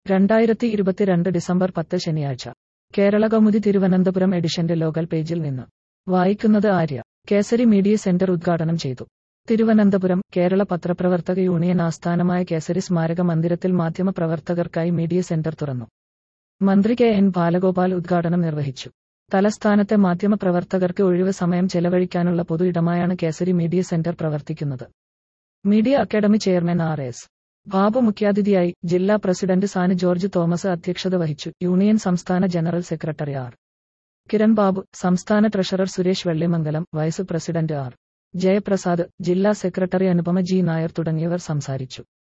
രണ്ടായിരത്തി ഇരുപത്തിരണ്ട് ഡിസംബർ പത്ത് ശനിയാഴ്ച കേരള കൗമുദി തിരുവനന്തപുരം എഡിഷന്റെ ലോകൽ പേജിൽ നിന്ന് വായിക്കുന്നത് ആര്യ കേസരി മീഡിയ സെന്റർ ഉദ്ഘാടനം ചെയ്തു തിരുവനന്തപുരം കേരള പത്രപ്രവർത്തക യൂണിയൻ ആസ്ഥാനമായ കേസരി സ്മാരക മന്ദിരത്തിൽ മാധ്യമപ്രവർത്തകർക്കായി മീഡിയ സെന്റർ തുറന്നു മന്ത്രി കെ എൻ ബാലഗോപാൽ ഉദ്ഘാടനം നിർവഹിച്ചു തലസ്ഥാനത്തെ മാധ്യമപ്രവർത്തകർക്ക് ഒഴിവ് സമയം ചെലവഴിക്കാനുള്ള പൊതു ഇടമായാണ് കേസരി മീഡിയ സെന്റർ പ്രവർത്തിക്കുന്നത് media academy chairman R S Babu മുഖ്യാതിഥിയായി ജില്ലാ പ്രസിഡന്റ് സാനി ജോർജ് തോമസ് അധ്യക്ഷത വഹിച്ചു യൂണിയൻ സംസ്ഥാന general secretary R Kiran Babu സംസ്ഥാന treasurer Suresh Vellimangalam vice president R Jayaprasad ജില്ലാ സെക്രട്ടറി അനുപമ ജി നായർ തുടങ്ങിയവർ സംസാരിച്ചു